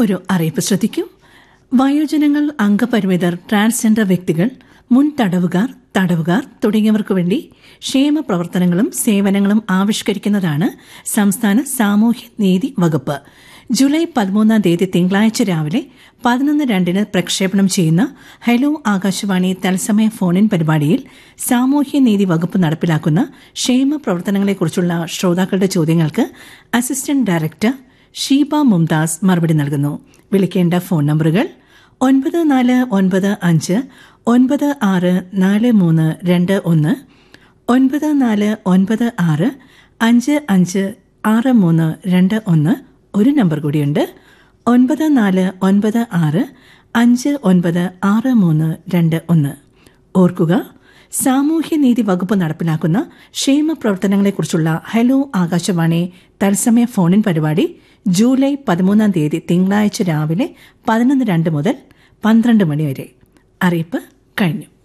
ഒരു അറിയിപ്പ് ശ്രദ്ധിക്കൂ വയോജനങ്ങൾ അംഗപരിമിതർ ട്രാൻസ്ജെൻഡർ വ്യക്തികൾ മുൻ തടവുകാർ തടവുകാർ തുടങ്ങിയവർക്കു വേണ്ടി ക്ഷേമ പ്രവർത്തനങ്ങളും സേവനങ്ങളും ആവിഷ്കരിക്കുന്നതാണ് സംസ്ഥാന സാമൂഹ്യ നീതി വകുപ്പ് ജൂലൈ പതിമൂന്നാം തീയതി തിങ്കളാഴ്ച രാവിലെ പതിനൊന്ന് രണ്ടിന് പ്രക്ഷേപണം ചെയ്യുന്ന ഹലോ ആകാശവാണി തത്സമയ ഫോണിൻ പരിപാടിയിൽ സാമൂഹ്യനീതി വകുപ്പ് നടപ്പിലാക്കുന്ന ക്ഷേമ പ്രവർത്തനങ്ങളെക്കുറിച്ചുള്ള ശ്രോതാക്കളുടെ ചോദ്യങ്ങൾക്ക് അസിസ്റ്റന്റ് ഡയറക്ടർ ഷീബ മുംതാസ് മറുപടി നൽകുന്നു വിളിക്കേണ്ട ഫോൺ നമ്പറുകൾ ഒൻപത് നാല് ഒൻപത് അഞ്ച് ഒൻപത് ആറ് നാല് മൂന്ന് രണ്ട് ഒന്ന് ഒൻപത് നാല് ഒൻപത് ആറ് അഞ്ച് അഞ്ച് ആറ് മൂന്ന് രണ്ട് ഒന്ന് ഒരു നമ്പർ കൂടിയുണ്ട് ഒൻപത് നാല് ഒൻപത് ആറ് അഞ്ച് ഒൻപത് ആറ് മൂന്ന് രണ്ട് ഒന്ന് ഓർക്കുക സാമൂഹ്യനീതി വകുപ്പ് നടപ്പിലാക്കുന്ന ക്ഷേമ പ്രവർത്തനങ്ങളെക്കുറിച്ചുള്ള ഹലോ ആകാശവാണി തത്സമയ ഫോണിൻ പരിപാടി ജൂലൈ പതിമൂന്നാം തീയതി തിങ്കളാഴ്ച രാവിലെ പതിനൊന്ന് രണ്ട് മുതൽ പന്ത്രണ്ട് മണി വരെ അറിയിപ്പ് കഴിഞ്ഞു